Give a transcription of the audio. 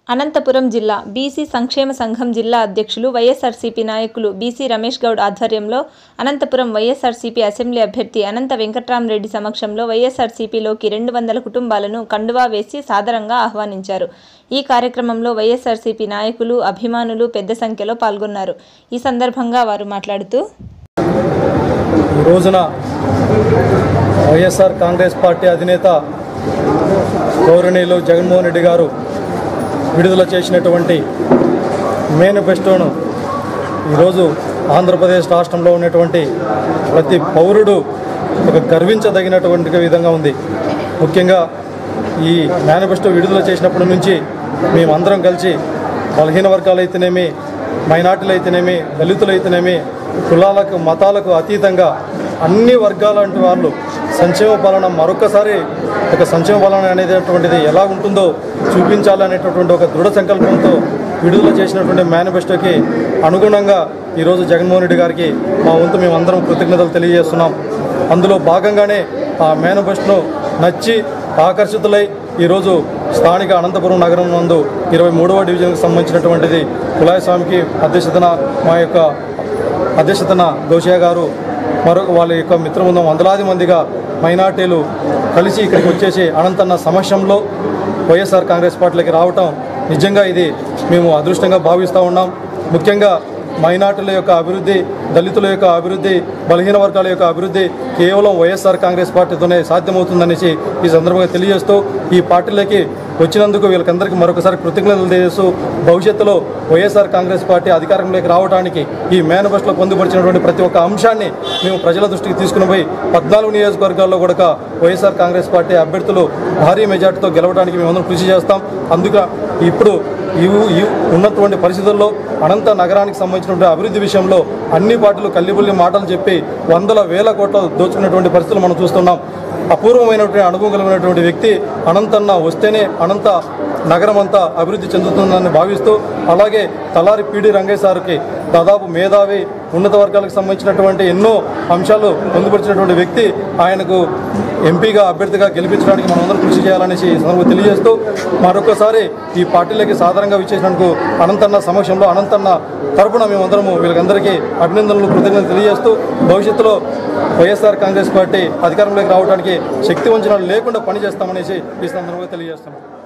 అనంతపురం జిల్లా బీసీ సంక్షేమ సంఘం జిల్లా అధ్యక్షులు వైఎస్ఆర్సీపీ నాయకులు బీసీ రమేష్ గౌడ్ ఆధ్వర్యంలో అనంతపురం వైఎస్ఆర్సీపీ అసెంబ్లీ అభ్యర్థి అనంత వెంకట్రామరెడ్డి సమక్షంలో వైఎస్ఆర్సీపీలోకి రెండు వందల కుటుంబాలను కండువా వేసి సాదరంగా ఆహ్వానించారు ఈ కార్యక్రమంలో వైఎస్ఆర్సీపీ నాయకులు అభిమానులు పెద్ద సంఖ్యలో పాల్గొన్నారు ఈ సందర్భంగా వారు మాట్లాడుతూ ఈ రోజున వైఎస్ఆర్ కాంగ్రెస్ పార్టీ అధినేత గౌరవనీయులు జగన్మోహన్ రెడ్డి గారు విడుదల చేసినటువంటి మేనిఫెస్టోను ఈరోజు ఆంధ్రప్రదేశ్ రాష్ట్రంలో ఉన్నటువంటి ప్రతి పౌరుడు ఒక గర్వించదగినటువంటి విధంగా ఉంది ముఖ్యంగా ఈ మేనిఫెస్టో విడుదల చేసినప్పటి నుంచి మేమందరం కలిసి బలహీన వర్గాలు అయితేనేమి మైనార్టీలు అయితేనేమి దళితులు అయితేనేమి కులాలకు మతాలకు అతీతంగా అన్ని వర్గాలంటి వాళ్ళు సంక్షేమ పాలన మరొకసారి ఒక సంక్షేమ పాలన అనేటటువంటిది ఎలా ఉంటుందో చూపించాలనేటటువంటి ఒక దృఢ సంకల్పంతో విడుదల చేసినటువంటి మేనిఫెస్టోకి అనుగుణంగా ఈరోజు జగన్మోహన్ రెడ్డి గారికి మా వంతు మేమందరం కృతజ్ఞతలు తెలియజేస్తున్నాం అందులో భాగంగానే ఆ మేనిఫెస్టోను నచ్చి ఆకర్షితులై ఈరోజు స్థానిక అనంతపురం నగరం నందు ఇరవై మూడవ డివిజన్కి సంబంధించినటువంటిది కులాయ స్వామికి అధ్యక్షతన మా యొక్క అధ్యక్షతన గౌషియా గారు మరొక వాళ్ళ యొక్క మిత్రబృందం వందలాది మందిగా మైనార్టీలు కలిసి ఇక్కడికి వచ్చేసి అనంతన్న సమక్షంలో వైఎస్ఆర్ కాంగ్రెస్ పార్టీలోకి రావటం నిజంగా ఇది మేము అదృష్టంగా భావిస్తూ ఉన్నాం ముఖ్యంగా మైనార్టీల యొక్క అభివృద్ధి దళితుల యొక్క అభివృద్ధి బలహీన వర్గాల యొక్క అభివృద్ధి కేవలం వైఎస్ఆర్ కాంగ్రెస్ పార్టీతోనే సాధ్యమవుతుందనేసి ఈ సందర్భంగా తెలియజేస్తూ ఈ పార్టీలోకి వచ్చినందుకు వీళ్ళకందరికీ మరొకసారి కృతజ్ఞతలు తెలియజేస్తూ భవిష్యత్తులో వైఎస్ఆర్ కాంగ్రెస్ పార్టీ అధికారంలోకి రావడానికి ఈ మేనిఫెస్టోలో పొందుపరిచినటువంటి ప్రతి ఒక్క అంశాన్ని మేము ప్రజల దృష్టికి తీసుకుని పోయి పద్నాలుగు నియోజకవర్గాల్లో కూడా వైఎస్ఆర్ కాంగ్రెస్ పార్టీ అభ్యర్థులు భారీ మెజార్టీతో గెలవడానికి మేమందరం కృషి చేస్తాం అందుక ఇప్పుడు ఈ ఈ ఉన్నటువంటి పరిస్థితుల్లో అనంత నగరానికి సంబంధించినటువంటి అభివృద్ధి విషయంలో అన్ని పార్టీలు కల్లిబుల్లి మాటలు చెప్పి వందల వేల కోట్ల దోచుకున్నటువంటి పరిస్థితులు మనం చూస్తున్నాం అపూర్వమైనటువంటి అనుభవం కలిగినటువంటి వ్యక్తి అనంతన్న వస్తేనే అనంత నగరం అంతా అభివృద్ధి చెందుతుందని భావిస్తూ అలాగే తలారి పీడి రంగయ్య సార్కి దాదాపు మేధావి ఉన్నత వర్గాలకు సంబంధించినటువంటి ఎన్నో అంశాలు పొందుపరిచినటువంటి వ్యక్తి ఆయనకు ఎంపీగా అభ్యర్థిగా గెలిపించడానికి మనం అందరం కృషి చేయాలనేసి ఈ సందర్భంగా తెలియజేస్తూ మరొకసారి ఈ పార్టీలకి సాధారణంగా విచ్చేసినందుకు అనంతన్న సమక్షంలో అనంతన్న తరపున మేమందరము వీళ్ళకందరికీ అభినందనలు కృతజ్ఞతలు తెలియజేస్తూ భవిష్యత్తులో వైఎస్ఆర్ కాంగ్రెస్ పార్టీ అధికారంలోకి రావడానికి శక్తి వంచనాలు లేకుండా పనిచేస్తామనేసి ఈ సందర్భంగా తెలియజేస్తున్నాం